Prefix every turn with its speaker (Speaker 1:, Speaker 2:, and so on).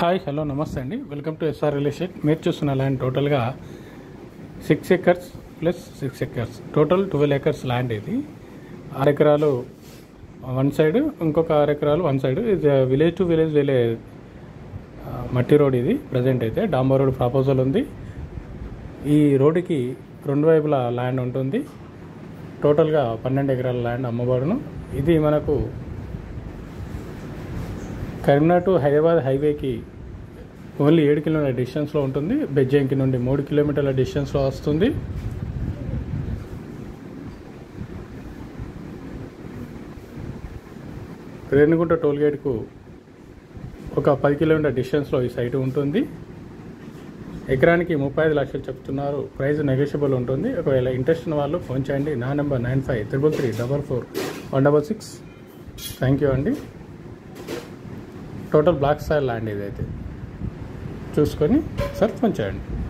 Speaker 1: hi hello నమస్తే అండి welcome to SR real estate మీరు చూస్తున్న ల్యాండ్ టోటల్గా six acres plus six acres total twelve acres land ఇది ఆరు ఎకరాలు వన్ సైడ్ ఇంకొక ఆరు ఎకరాలు వన్ సైడ్ ఇది విలేజ్ టు విలేజ్ వెళ్ళే ఆ, మట్టి రోడ్ ఇది ప్రజెంట్ అయితే డాంబర్ రోడ్ ప్రపోజల్ ఉంది ఈ రోడ్డుకి రెండు వైపులా ల్యాండ్ ఉంటుంది టోటల్గా పన్నెండు ఎకరాల ల్యాండ్ అమ్మబడును ఇది మనకు కరీంనగర్ టు హైదరాబాద్ హైవేకి ఓన్లీ ఏడు కిలోమీటర్ల డిస్టెన్స్లో ఉంటుంది బెజ్జంకి నుండి మూడు కిలోమీటర్ల డిస్టెన్స్లో వస్తుంది రేణిగుంట టోల్ గేట్కు ఒక పది కిలోమీటర్ డిస్టెన్స్లో ఈ సైట్ ఉంటుంది ఎకరానికి ముప్పై ఐదు లక్షలు చెప్తున్నారు ప్రైస్ నెగోషియబుల్ ఉంటుంది ఒకవేళ ఇంట్రెస్ట్ ఉన్న వాళ్ళు ఫోన్ చేయండి నా number nine five triple three double four one double six thank you అండి టోటల్ బ్లాక్ స్టైల్ ల్యాండ్ ఇదైతే చూసుకొని సార్ ఫోన్ చేయండి